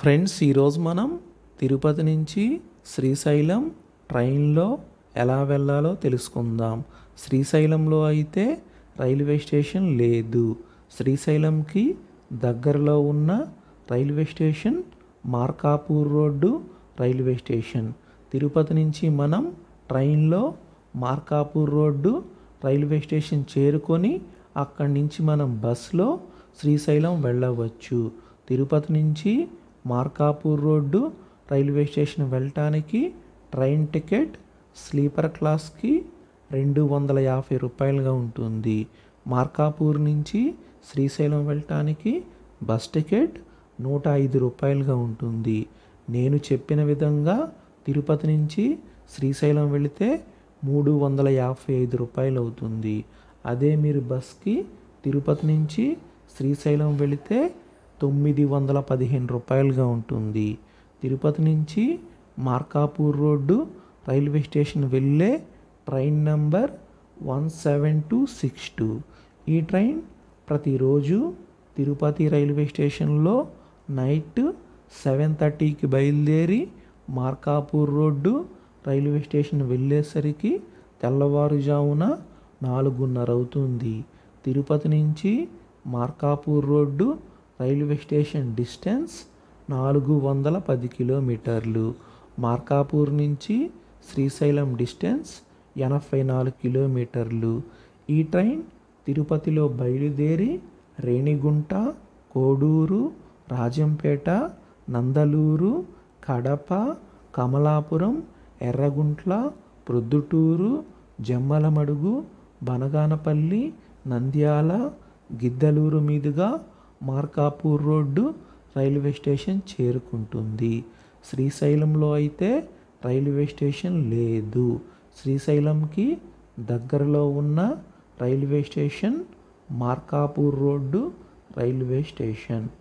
friends ఈరోజు మనం తిరుపతి నుంచి శ్రీశైలం ట్రైన్లో ఎలా వెళ్ళాలో తెలుసుకుందాం శ్రీశైలంలో అయితే రైల్వే స్టేషన్ లేదు శ్రీశైలంకి దగ్గరలో ఉన్న railway station Markapur road railway station Tirupati నుంచి మనం ట్రైన్లో మార్కాపూర్ రోడ్డు రైల్వే స్టేషన్ చేరుకొని అక్కడి నుంచి మనం బస్సులో శ్రీశైలం వెళ్ళవచ్చు తిరుపతి నుంచి మార్కాపూర్ రోడ్డు రైల్వే స్టేషన్ వెళ్ళటానికి ట్రైన్ టికెట్ స్లీపర్ క్లాస్కి రెండు వందల యాభై రూపాయలుగా ఉంటుంది మార్కాపూర్ నుంచి శ్రీశైలం వెళ్ళటానికి బస్ టికెట్ నూట ఐదు రూపాయలుగా ఉంటుంది నేను చెప్పిన విధంగా తిరుపతి నుంచి శ్రీశైలం వెళితే మూడు వందల యాభై ఐదు రూపాయలు అవుతుంది అదే మీరు బస్కి తిరుపతి నుంచి శ్రీశైలం వెళితే తొమ్మిది వందల పదిహేను రూపాయలుగా ఉంటుంది తిరుపతి నుంచి మార్కాపూర్ రోడ్డు రైల్వే స్టేషన్ వెళ్ళే train number one seven two six two ఈ ట్రైన్ ప్రతిరోజు తిరుపతి రైల్వే స్టేషన్లో నైట్ సెవెన్ థర్టీకి బయలుదేరి మార్కాపూర్ రోడ్డు రైల్వే స్టేషన్ వెళ్ళేసరికి తెల్లవారుజామున నాలుగున్నర అవుతుంది తిరుపతి నుంచి Markapur road railway station distance నాలుగు వందల పది కిలోమీటర్లు మార్కాపూర్ నుంచి శ్రీశైలం డిస్టెన్స్ ఎనభై నాలుగు కిలోమీటర్లు ఈ ట్రైన్ తిరుపతిలో బయలుదేరి రేణిగుంట కోడూరు రాజంపేట నందలూరు కడప కమలాపురం ఎర్రగుంట్ల ప్రొద్దుటూరు జమ్మలమడుగు బనగానపల్లి నంద్యాల గిద్దలూరు మీదుగా మార్కాపూర్ రోడ్డు రైల్వే స్టేషన్ చేరుకుంటుంది శ్రీశైలంలో అయితే రైల్వే స్టేషన్ లేదు శ్రీశైలంకి దగ్గరలో ఉన్న railway station Markapur road railway station